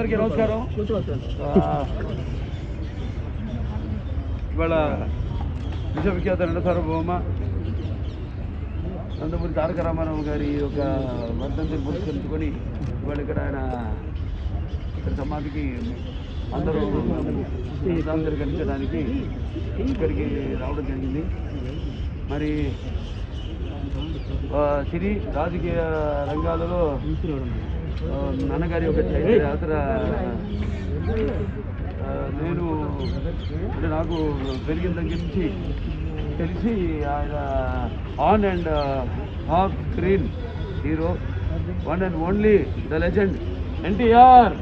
అందరికీ నమస్కారం ఆ, ఇవాళ విశ్వవిఖ్యాత నట సార్వభౌమ నందమూరి తారక రామారావు గారి ఒక వర్ధంతిని పురస్కరించుకొని ఇవాళ ఇక్కడ ఆయన ఇక్కడ సమాధికి అందరూ శ్రద్ధాంజలికరించడానికి ఇక్కడికి రావడం జరిగింది మరి ఆ, సినీ రాజకీయ రంగాలలో ఆ, నాన్నగారి యొక్క చైత్ర యాత్ర ఆ, నేను అంటే నాకు పెరిగిన దగ్గర నుంచి తెలిసి ఆయన on and off screen hero one and only the legend NTR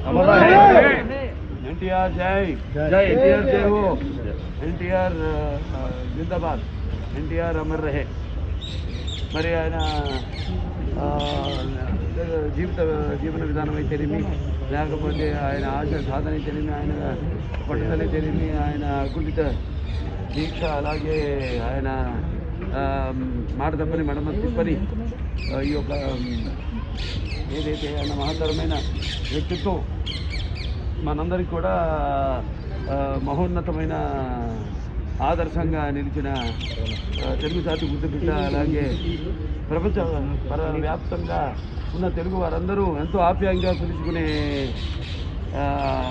NTR జై జై ఎన్టీఆర్ జై హో ఎన్టీఆర్ జిందాబాద్ ఎన్టీఆర్ అమర్ రహే మరి ఆయన ఆ, జీవిత జీవన విధానం అయితేనేమి లేకపోతే ఆయన ఆశ సాధన అయితేనేమి ఆయన పట్టుదల అయితేనేమి ఆయన అకుంఠిత దీక్ష అలాగే ఆయన ఆ, మాట తప్పని మడమ తిప్పని ఆ, ఈ యొక్క ఏదైతే ఆయన మహత్తరమైన వ్యక్తిత్వం మనందరికి కూడా ఆ, మహోన్నతమైన ఆదర్శంగా నిలిచిన ఆ, తెలుగు జాతి గుర్తుబిడ్డ అలాగే ప్రపంచ పర వ్యాప్తంగా ఉన్న తెలుగు వారందరూ ఎంతో ఆప్యాయంగా పిలుచుకునే ఆ,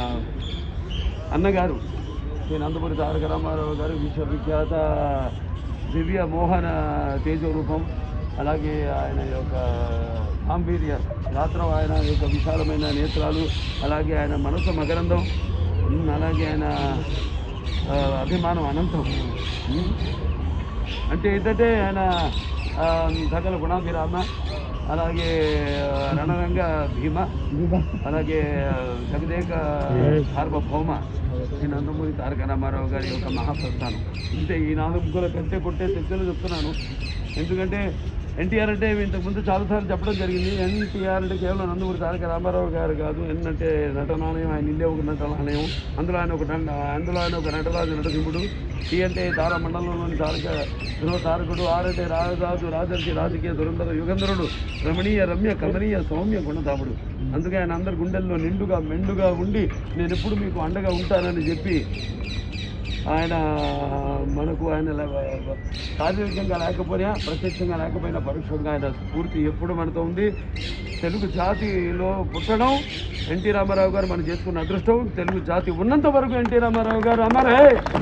అన్నగారు శ్రీ నందమూరి తారక రామారావు గారు విశ్వవిఖ్యాత దివ్య మోహన తేజో రూపం అలాగే ఆయన యొక్క గాంభీర్య గాత్రం ఆయన యొక్క విశాలమైన నేత్రాలు అలాగే ఆయన మనసు మకరందం ఉమ్, అలాగే ఆయన ఆ, అభిమానం అనంతం ఉమ్. అంటే ఏంటంటే ఆయన ఆ, సకల గుణాభిరామ అలాగే ఆ, రణరంగ భీమ అలాగే ఆ, జగదేక సార్వభౌమ ఈ నందమూరి తారక రామారావు గారి యొక్క మహాప్రస్థానం అంటే ఈ నాలుగుల కంటే కొట్టే తెచ్చలు చెప్తున్నాను ఎందుకంటే ఎన్టీఆర్ అంటే ఇంతకుముందు చాలాసార్లు చెప్పడం జరిగింది ఎన్టీఆర్ అంటే కేవలం నందమూరి తారక రామారావు గారు కాదు ఎన్ అంటే నట నాణయం ఆయన ఇల్లే ఒక నట నాణయం అందులో ఆయన ఒక నట అందులో ఆయన ఒక నటరాజు నటసింహుడు టీ అంటే తార మండలంలోని తారక ధ్రువ తారకుడు ఆర్ అంటే రాజరాజు రాజర్షి రాజకీయ దురంధర యుగంధరుడు రమణీయ రమ్య కమనీయ సౌమ్య గుణధాముడు అందుకే ఆయన అందరి గుండెల్లో నిండుగా మెండుగా ఉండి నేను ఎప్పుడు మీకు అండగా ఉంటానని చెప్పి ఆయన మనకు ఆయన ల- శారీరకంగా లేకపోయినా ప్రత్యక్షంగా లేకపోయినా పరోక్షంగా ఆయన స్ఫూర్తి ఎప్పుడు మనతో ఉంది తెలుగు జాతిలో పుట్టడం ఎన్టీ రామారావు గారు మనం చేసుకున్న అదృష్టం తెలుగు జాతి ఉన్నంత వరకు ఎన్టీ రామారావు గారు అన్నారే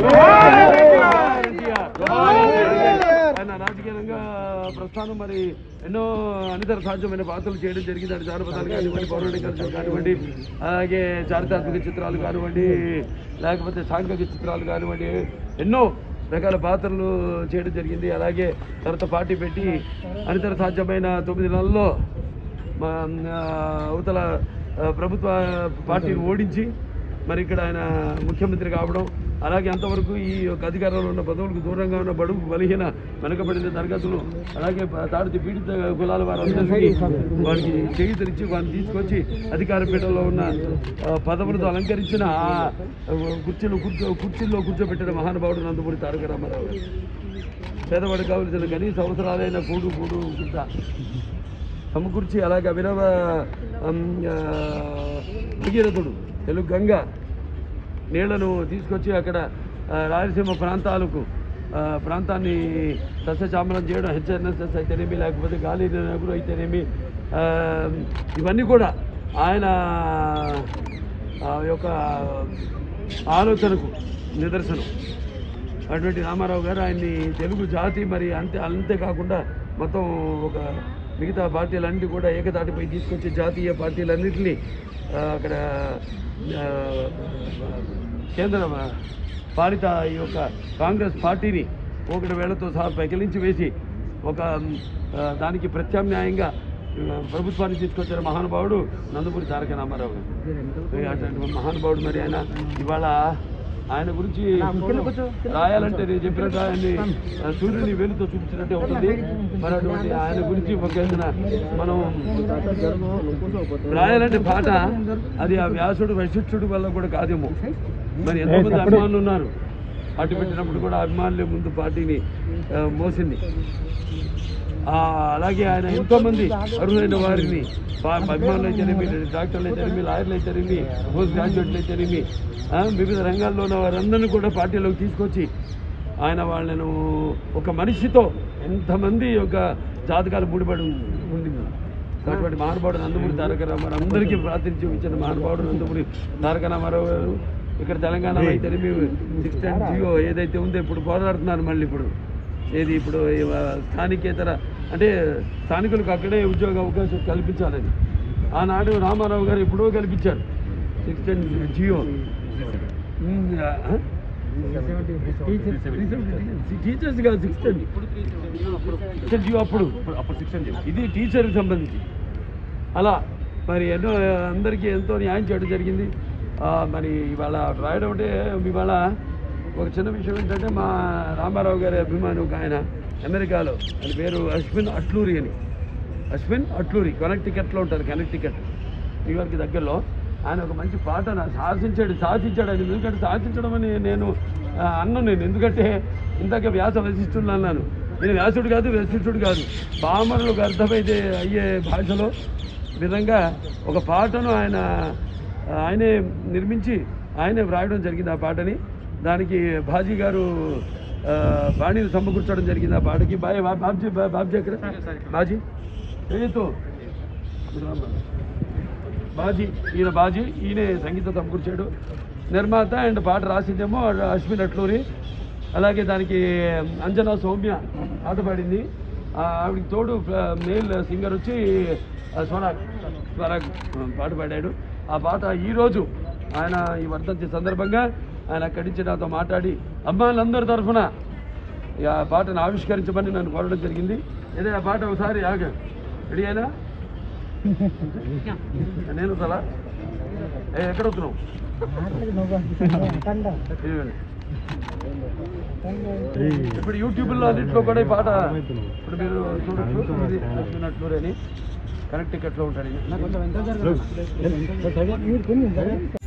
ఆయన రాజకీయంగా ప్రస్థానం మరి ఎన్నో అనితర సాధ్యమైన పాత్రలు చేయడం జరిగింది అది జానపదాలు కానివ్వండి పౌరాణిక కథలు కానివ్వండి అలాగే చారిత్రాత్మక చిత్రాలు కానివ్వండి లేకపోతే సాంఘిక చిత్రాలు కానివ్వండి ఎన్నో రకాల పాత్రలు చేయడం జరిగింది అలాగే తర్వాత పార్టీ పెట్టి అనితర సాధ్యమైన తొమ్మిది నెలల్లో మా ఆ, అవతల ఆ, ప్రభుత్వ పార్టీని ఓడించి మరి ఇక్కడ ఆయన ముఖ్యమంత్రి కావడం అలాగే అంతవరకు ఈ యొక్క అధికారంలో ఉన్న పదవులకు దూరంగా ఉన్న బడుగు బలహీన వెనకబడిన తరగతులు అలాగే ప- తాడితి పీడిత కులాల వారందరికీ వారికి చేయుతనిచ్చి వారిని తీసుకొచ్చి అధికార పీఠంలో ఉన్న ఆ, పదవులతో అలంకరించిన ఆ కుర్చీలు కూర్చో కుర్చీల్లో కూర్చోబెట్టిన మహానుభావుడు నందమూరి తారక రామారావు గారు పేదవాడు కావలసిన కనీస అవసరాలైన కూడు కూడు గుడ్డ సమకూర్చి అలాగే అభినవ అమ్, ఆ, భగీరథుడు తెలుగు గంగ నీళ్లను తీసుకొచ్చి అక్కడ ఆ, రాయలసీమ ప్రాంతాలకు ఆ, ప్రాంతాన్ని సస్యశ్యామలం చేయడం హెచ్ఎన్ఎస్ఎస్ అయితేనేమి లేకపోతే గాలి నగరు అయితేనేమి ఆ, ఇవన్నీ కూడా ఆయన ఆ యొక్క ఆలోచనకు నిదర్శనం అటువంటి రామారావు గారు ఆయన్ని తెలుగు జాతి మరి అంతే అంతేకాకుండా మొత్తం ఒక మిగతా పార్టీలన్నీ కూడా ఏకతాటిపై తీసుకొచ్చి జాతీయ పార్టీలన్నింటినీ ఆ, అక్కడ ఆ, కేంద్ర పాలిత ఈ యొక్క కాంగ్రెస్ పార్టీని ఒకటి వేళతో సహా పెకిలించి వేసి ఒక ఆ, దానికి ప్రత్యామ్నాయంగా ఆ, ప్రభుత్వాన్ని తీసుకొచ్చిన మహానుభావుడు నందమూరి తారక రామారావు గారు అటువంటి మహానుభావుడు మరి ఆయన ఇవాళ ఆయన గురించి రాయాలంటే నేను చెప్పినట్టు ఆయన్ని ఆ, సూర్యుని వేలుతో చూపించినట్టే ఉంటుంది మరి అటువంటి ఆయన గురించి ఒక ఏదైనా మనం రాయాలంటే పాట అది ఆ వ్యాసుడు వశిష్ఠుడు వల్ల కూడా కాదేమో మరి ఎంతోమంది అభిమానులు ఉన్నారు అటు పెట్టినప్పుడు కూడా అభిమానులే ముందు పార్టీని ఆ, మోసింది ఆ, అలాగే ఆయన ఎంతోమంది అర్హులైన వారిని పా- అభిమానులు అయితేనేమి డాక్టర్లు అయితేనేమి లాయర్లు అయితేనేమి పోస్ట్ గ్రాడ్యుయేట్లు అయితేనేమి ఆ, వివిధ రంగాల్లో ఉన్న వారందరినీ కూడా పార్టీలోకి తీసుకొచ్చి ఆయన వాళ్ళను ఒక మనిషితో ఎంతమంది ఒక జాతకాలు ముడిపడి ఉంది అటువంటి మహానుభావుడు నందమూరి తారక రామారావు అందరికీ ప్రాతినిధ్యం ఇచ్చిన మహానుభావుడు నందమూరి తారక రామారావు గారు ఇక్కడ తెలంగాణ అయితేనేమి సిక్స్ టెన్ జియో ఏదైతే ఉందో ఇప్పుడు పోరాడుతున్నారు మళ్ళీ ఇప్పుడు ఏది ఇప్పుడు ఈ స్థానికేతర అంటే స్థానికులకు అక్కడే ఉద్యోగ అవకాశం కల్పించాలని ఆనాడు రామారావు గారు ఎప్పుడో కల్పించారు సిక్స్ టెన్ జియో ఉమ్, ఆ? టీచర్స్ కాదు సిక్స్ టెన్ సిక్స్ జియో అప్పుడు అప్పుడు సిక్స్ అని చెప్పి ఇది టీచర్కి సంబంధించి అలా మరి ఎన్నో అందరికీ ఎంతో న్యాయం చేయడం జరిగింది ఆ, మరి ఇవాళ రాయడం అంటే ఇవాళ ఒక చిన్న విషయం ఏంటంటే మా రామారావు గారి అభిమాని ఒక ఆయన అమెరికాలో ఆయన పేరు అశ్విన్ అట్లూరి అని అశ్విన్ అట్లూరి కనెక్టికట్లో ఉంటారు కనెక్టికట్ న్యూయార్క్ దగ్గరలో ఆయన ఒక మంచి పాట నాకు సాధించాడు సాధించాడు ఆయన ఎందుకంటే సాధించడం అని నేను ఆ, అన్నాను నేను ఎందుకంటే ఇందాక వ్యాస వశిష్ఠుడు అన్నాను నేను వ్యాసుడు కాదు వశిష్ఠుడు కాదు పామరులకు అర్థమైతే అయ్యే భాషలో విధంగా ఒక పాటను ఆయన ఆయనే నిర్మించి ఆయనే వ్రాయడం జరిగింది ఆ పాటని దానికి బాజీ గారు ఆ, బాణీని సమకూర్చడం జరిగింది ఆ పాటకి బాయ్ బా- బాబ్జీ బా- బాబ్జీ ఎక్కడ బాజీ ఏతో బాజీ ఈయన బాజీ ఈయనే సంగీతం సమకూర్చాడు నిర్మాత అండ్ పాట రాసిందేమో అశ్విన్ అట్లూరి అలాగే దానికి అంజనా సౌమ్య పాట పాడింది ఆ, ఆవిడకి తోడు మేల్ సింగర్ వచ్చి ఆ, స్వరాగ్ స్వరాగ్ ఆ, పాట పాడాడు ఆ పాట ఈరోజు ఆయన ఈ వర్ధంతి సందర్భంగా ఆయన అక్కడి నుంచి నాతో మాట్లాడి అమ్మాయిలందరి తరఫున ఈ ఆ పాటను ఆవిష్కరించమని నన్ను కోరడం జరిగింది ఏదో ఆ పాట ఒకసారి ఆగ రెడీ అయినా నేను తలా ఏ ఎక్కడ వస్తున్నావు ఇదిగోండి. ఇప్పుడు యూట్యూబ్లో అన్నింటిలో కూడా ఈ పాట ఇప్పుడు మీరు చూడొచ్చు ఇది అశ్విన్ అట్లూరి అని కనెక్ట్ ఎట్లా ఉంటాడు ఈయన. నాకు కొంచెం ఎంత జరగాలి?